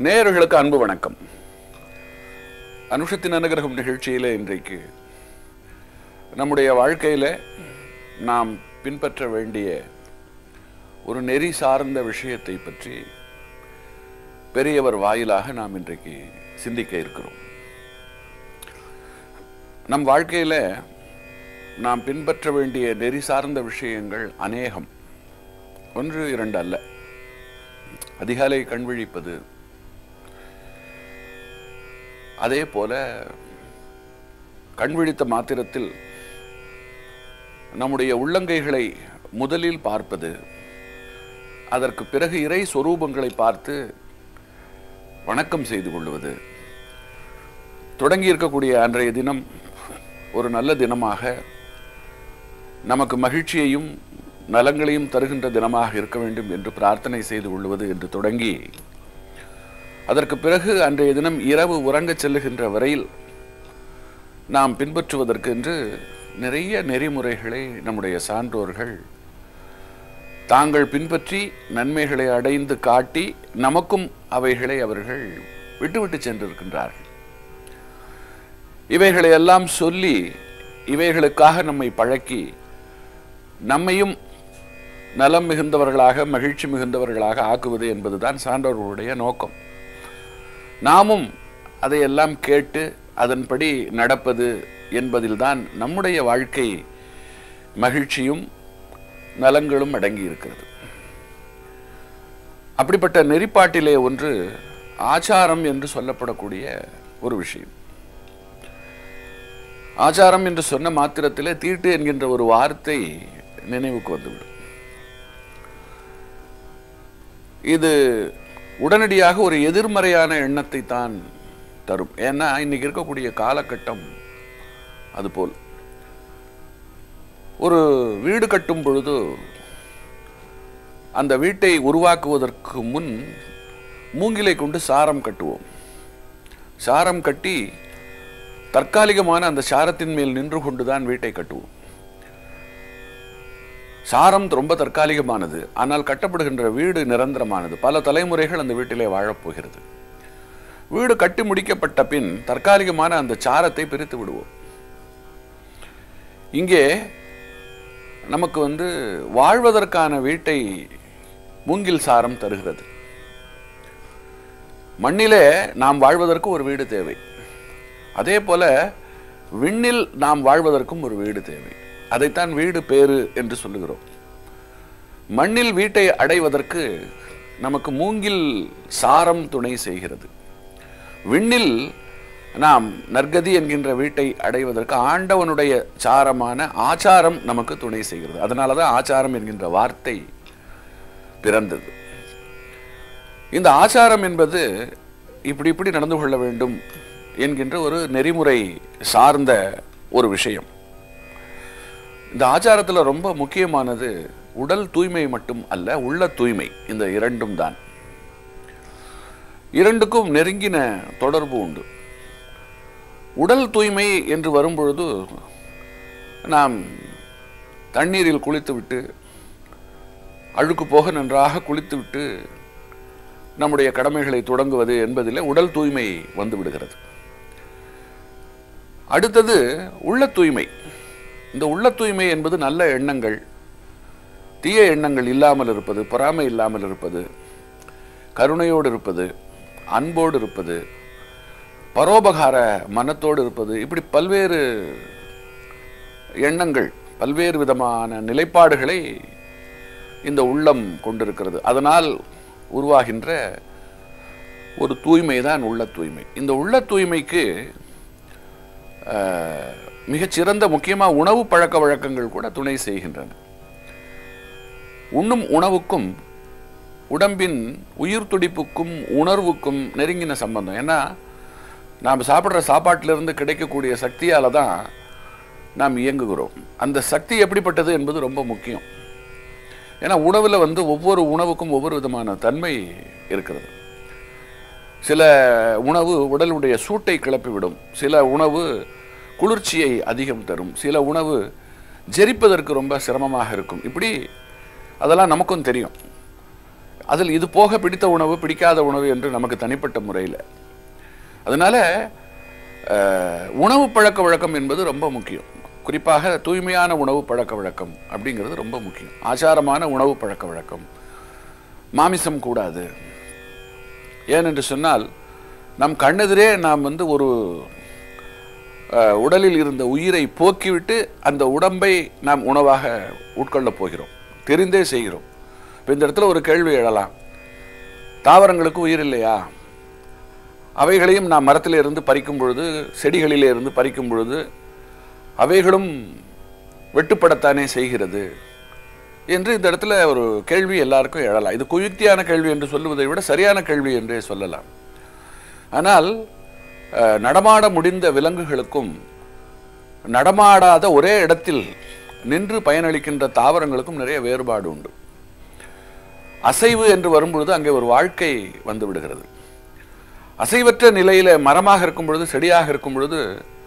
நேயர்களுக்கு அன்பு வணக்கம் அனுஷத்தின் அனுகிரகம் நிகழ்ச்சியில இன்றைக்கு நம்முடைய வாழ்க்கையில நாம் பின்பற்ற வேண்டிய ஒரு நெறி சார்ந்த விஷயத்தை பற்றி பெரியவர் வாயிலாக நாம் இன்றைக்கு சிந்திக்க இருக்கிறோம் நம் வாழ்க்கையில நாம் பின்பற்ற வேண்டிய நெறி சார்ந்த விஷயங்கள் அநேகம் ஒன்று இரண்டு அல்ல அதிகாலை கண் விழிப்பது அதே போல கண் விழித்த மாத்திரத்தில் நம்முடைய உள்ளங்கைகளை முதலில் பார்ப்பது அதற்கு பிறகு இறை சொரூபங்களை பார்த்து வணக்கம் செய்து கொள்வது தொடங்கி இருக்கக்கூடிய அன்றைய தினம் ஒரு நல்ல தினமாக நமக்கு மகிழ்ச்சியையும் நலங்களையும் தருகின்ற தினமாக இருக்க வேண்டும் என்று பிரார்த்தனை செய்து கொள்வது என்று தொடங்கி அதற்கு பிறகு அன்றைய தினம் இரவு உறங்கச் செல்லுகின்ற வரையில் நாம் பின்பற்றுவதற்கு என்று நிறைய நெறிமுறைகளை நம்முடைய சான்றோர்கள் தாங்கள் பின்பற்றி நன்மைகளை அடைந்து காட்டி நமக்கும் அவைகளை அவர்கள் விட்டுவிட்டு சென்றிருக்கின்றார்கள் இவைகளை எல்லாம் சொல்லி இவைகளுக்காக நம்மை பழக்கி நம்மையும் நலம் மிகுந்தவர்களாக மகிழ்ச்சி மிகுந்தவர்களாக ஆக்குவது என்பதுதான் சான்றோர்களுடைய நோக்கம் நாமும் அதையெல்லாம் கேட்டு அதன்படி நடப்பது என்பதில்தான் நம்முடைய வாழ்க்கை மகிழ்ச்சியும் நலங்களும் அடங்கி இருக்கிறது அப்படிப்பட்ட நெறிப்பாட்டிலே ஒன்று ஆச்சாரம் என்று சொல்லப்படக்கூடிய ஒரு விஷயம் ஆச்சாரம் என்று சொன்ன மாத்திரத்திலே தீட்டு என்கின்ற ஒரு வார்த்தை நினைவுக்கு வந்துவிடும் இது உடனடியாக ஒரு எதிர்மறையான எண்ணத்தை தான் தரும் ஏன்னா இன்னைக்கு இருக்கக்கூடிய காலகட்டம் அதுபோல் ஒரு வீடு கட்டும் பொழுது அந்த வீட்டை உருவாக்குவதற்கு முன் மூங்கிலை கொண்டு சாரம் கட்டுவோம் சாரம் கட்டி தற்காலிகமான அந்த சாரத்தின் மேல் நின்று கொண்டுதான் வீட்டை கட்டுவோம் சாரம் ரொம்ப தற்காலிகமானது ஆனால் கட்டப்படுகின்ற வீடு நிரந்தரமானது பல தலைமுறைகள் அந்த வீட்டிலே வாழப்போகிறது வீடு கட்டி முடிக்கப்பட்ட பின் தற்காலிகமான அந்த சாரத்தை பிரித்து விடுவோம் இங்கே நமக்கு வந்து வாழ்வதற்கான வீட்டை மூங்கில் சாரம் தருகிறது மண்ணிலே நாம் வாழ்வதற்கு ஒரு வீடு தேவை அதே போல விண்ணில் நாம் வாழ்வதற்கும் ஒரு வீடு தேவை அதைத்தான் வீடு பேரு என்று சொல்லுகிறோம் மண்ணில் வீட்டை அடைவதற்கு நமக்கு மூங்கில் சாரம் துணை செய்கிறது விண்ணில் நாம் நற்கதி என்கின்ற வீட்டை அடைவதற்கு ஆண்டவனுடைய சாரமான ஆச்சாரம் நமக்கு துணை செய்கிறது அதனால தான் ஆச்சாரம் என்கின்ற வார்த்தை பிறந்தது இந்த ஆச்சாரம் என்பது இப்படி இப்படி நடந்து கொள்ள வேண்டும் என்கின்ற ஒரு நெறிமுறை சார்ந்த ஒரு விஷயம் இந்த ஆச்சாரத்தில் ரொம்ப முக்கியமானது உடல் தூய்மை மட்டும் அல்ல உள்ள தூய்மை இந்த இரண்டும் தான் இரண்டுக்கும் நெருங்கின தொடர்பு உண்டு உடல் தூய்மை என்று வரும்பொழுது நாம் தண்ணீரில் குளித்துவிட்டு அழுக்கு போக நன்றாக குளித்துவிட்டு நம்முடைய கடமைகளை தொடங்குவது என்பதில் உடல் தூய்மை வந்து விடுகிறது அடுத்தது உள்ள தூய்மை இந்த உள்ள தூய்மை என்பது நல்ல எண்ணங்கள் தீய எண்ணங்கள் இல்லாமல் இருப்பது பொறாமை இல்லாமல் இருப்பது கருணையோடு இருப்பது அன்போடு இருப்பது பரோபகார மனத்தோடு இருப்பது இப்படி பல்வேறு எண்ணங்கள் பல்வேறு விதமான நிலைப்பாடுகளை இந்த உள்ளம் கொண்டிருக்கிறது அதனால் உருவாகின்ற ஒரு தூய்மை தான் உள்ள தூய்மை இந்த உள்ள தூய்மைக்கு மிகச்சிறந்த முக்கியமாக உணவு பழக்க வழக்கங்கள் கூட துணை செய்கின்றன உண்ணும் உணவுக்கும் உடம்பின் உயிர் துடிப்புக்கும் உணர்வுக்கும் நெருங்கின சம்பந்தம் ஏன்னா நாம் சாப்பிட்ற சாப்பாட்டிலிருந்து கிடைக்கக்கூடிய சக்தியால் தான் நாம் இயங்குகிறோம் அந்த சக்தி எப்படிப்பட்டது என்பது ரொம்ப முக்கியம் ஏன்னா உணவில் வந்து ஒவ்வொரு உணவுக்கும் ஒவ்வொரு விதமான தன்மை இருக்கிறது சில உணவு உடலுடைய சூட்டை கிளப்பிவிடும் சில உணவு குளிர்ச்சியை அதிகம் தரும் சில உணவு ஜெரிப்பதற்கு ரொம்ப சிரமமாக இருக்கும் இப்படி அதெல்லாம் நமக்கும் தெரியும் அதில் இது போக பிடித்த உணவு பிடிக்காத உணவு என்று நமக்கு தனிப்பட்ட முறையில் அதனால அஹ், உணவு பழக்க வழக்கம் என்பது ரொம்ப முக்கியம் குறிப்பாக தூய்மையான உணவு பழக்க வழக்கம் அப்படிங்கிறது ரொம்ப முக்கியம் ஆச்சாரமான உணவு பழக்க வழக்கம் மாமிசம் கூடாது ஏனென்று சொன்னால் நம் கண்ணெதிரே நாம் வந்து ஒரு அஹ், உடலில் இருந்த உயிரை போக்கிவிட்டு அந்த உடம்பை நாம் உணவாக உட்கொள்ளப் போகிறோம் தெரிந்தே செய்கிறோம் இப்போ இந்த இடத்துல ஒரு கேள்வி எழலாம் தாவரங்களுக்கு உயிர் இல்லையா அவைகளையும் நாம் மரத்திலே இருந்து பறிக்கும் பொழுது செடிகளிலே இருந்து பறிக்கும் பொழுது அவைகளும் வெட்டுப்படத்தானே செய்கிறது என்று இந்த இடத்துல ஒரு கேள்வி எல்லாருக்கும் எழலாம் இது குயுக்தியான கேள்வி என்று சொல்லுவதை விட சரியான கேள்வி என்றே சொல்லலாம் ஆனால் அஹ், நடமாட முடிந்த விலங்குகளுக்கும் நடமாடாத ஒரே இடத்தில் நின்று பயனளிக்கின்ற தாவரங்களுக்கும் நிறைய வேறுபாடு உண்டு அசைவு என்று வரும்பொழுது அங்கே ஒரு வாழ்க்கை வந்து விடுகிறது அசைவற்ற நிலையில மரமாக இருக்கும் பொழுது செடியாக இருக்கும் பொழுது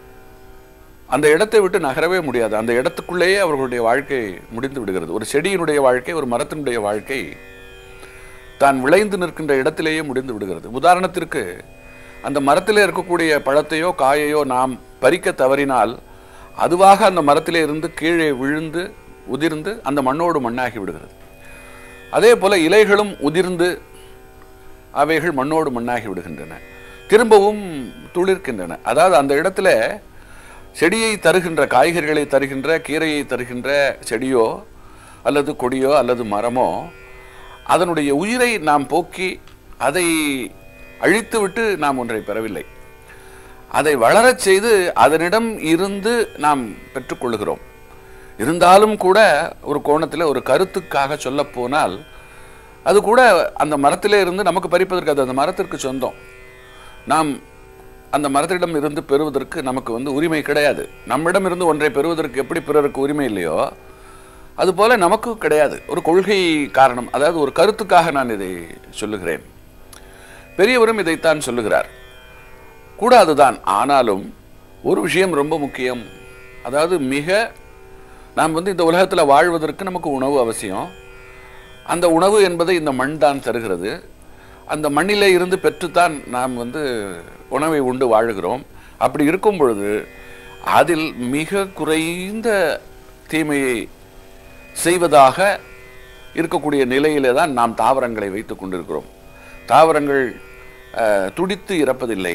அந்த இடத்தை விட்டு நகரவே முடியாது அந்த இடத்துக்குள்ளேயே அவர்களுடைய வாழ்க்கை முடிந்து விடுகிறது ஒரு செடியினுடைய வாழ்க்கை ஒரு மரத்தினுடைய வாழ்க்கை தான் விளைந்து நிற்கின்ற இடத்திலேயே முடிந்து விடுகிறது உதாரணத்திற்கு அந்த மரத்திலே இருக்கக்கூடிய பழத்தையோ காயையோ நாம் பறிக்க தவறினால் அதுவாக அந்த மரத்திலே இருந்து கீழே விழுந்து உதிர்ந்து அந்த மண்ணோடு மண்ணாகி விடுகிறது அதே போல இலைகளும் உதிர்ந்து அவைகள் மண்ணோடு மண்ணாகி விடுகின்றன திரும்பவும் துளிர்க்கின்றன அதாவது அந்த இடத்துல செடியை தருகின்ற காய்கறிகளை தருகின்ற கீரையை தருகின்ற செடியோ அல்லது கொடியோ அல்லது மரமோ அதனுடைய உயிரை நாம் போக்கி அதை அழித்துவிட்டு நாம் ஒன்றை பெறவில்லை அதை வளரச் செய்து அதனிடம் இருந்து நாம் பெற்றுக்கொள்கிறோம் இருந்தாலும் கூட ஒரு கோணத்தில் ஒரு கருத்துக்காக சொல்லப் போனால் அது கூட அந்த மரத்திலே இருந்து நமக்கு பறிப்பதற்கு அது அந்த மரத்திற்கு சொந்தம் நாம் அந்த மரத்திடம் இருந்து பெறுவதற்கு நமக்கு வந்து உரிமை கிடையாது நம்மிடம் இருந்து ஒன்றை பெறுவதற்கு எப்படி பிறருக்கு உரிமை இல்லையோ அதுபோல நமக்கு கிடையாது ஒரு கொள்கை காரணம் அதாவது ஒரு கருத்துக்காக நான் இதை சொல்லுகிறேன் பெரியவரும் இதைத்தான் சொல்லுகிறார் கூடாதுதான் ஆனாலும் ஒரு விஷயம் ரொம்ப முக்கியம் அதாவது மிக நாம் வந்து இந்த உலகத்தில் வாழ்வதற்கு நமக்கு உணவு அவசியம் அந்த உணவு என்பதை இந்த மண் தான் தருகிறது அந்த மண்ணிலே இருந்து பெற்றுத்தான் நாம் வந்து உணவை உண்டு வாழுகிறோம் அப்படி இருக்கும் பொழுது அதில் மிக குறைந்த தீமையை செய்வதாக இருக்கக்கூடிய நிலையிலே தான் நாம் தாவரங்களை வைத்துக் கொண்டிருக்கிறோம் தாவரங்கள் அஹ், துடித்து இறப்பதில்லை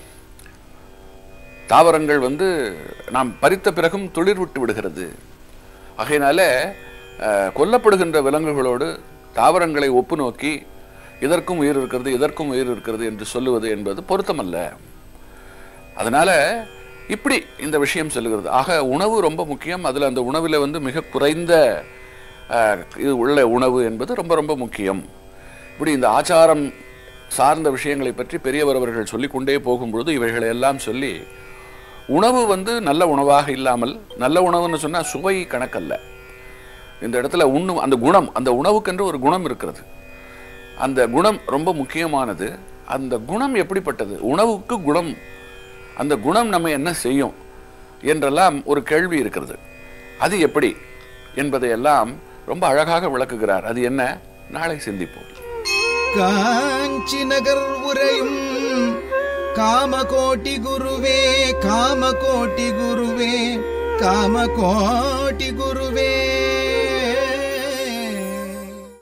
தாவரங்கள் வந்து நாம் பறித்த பிறகும் துளிர் விட்டு விடுகிறது ஆகையினால அஹ், கொல்லப்படுகின்ற விலங்குகளோடு தாவரங்களை ஒப்பு நோக்கி இதற்கும் உயிர் இருக்கிறது இதற்கும் உயிர் இருக்கிறது என்று சொல்லுவது என்பது பொருத்தமல்ல அதனால இப்படி இந்த விஷயம் சொல்லுகிறது ஆக உணவு ரொம்ப முக்கியம் அதில் அந்த உணவில் வந்து மிக குறைந்த அஹ், இது உள்ள உணவு என்பது ரொம்ப ரொம்ப முக்கியம் இப்படி இந்த ஆச்சாரம் சார்ந்த விஷயங்களை பற்றி பெரியவர் அவர்கள் சொல்லிக்கொண்டே போகும்பொழுது இவைகளை எல்லாம் சொல்லி உணவு வந்து நல்ல உணவாக இல்லாமல் நல்ல உணவுன்னு சொன்னால் சுவை கணக்கல்ல இந்த இடத்துல உண்ணும் அந்த குணம் அந்த உணவுக்கென்று ஒரு குணம் இருக்கிறது அந்த குணம் ரொம்ப முக்கியமானது அந்த குணம் எப்படிப்பட்டது உணவுக்கு குணம் அந்த குணம் நம்ம என்ன செய்யும் என்றெல்லாம் ஒரு கேள்வி இருக்கிறது அது எப்படி என்பதையெல்லாம் ரொம்ப அழகாக விளக்குகிறார் அது என்ன நாளை சிந்திப்போம் காஞ்சி நகர் உரையும் காமகோட்டி குருவே காமகோட்டி குருவே காமகோட்டி குருவே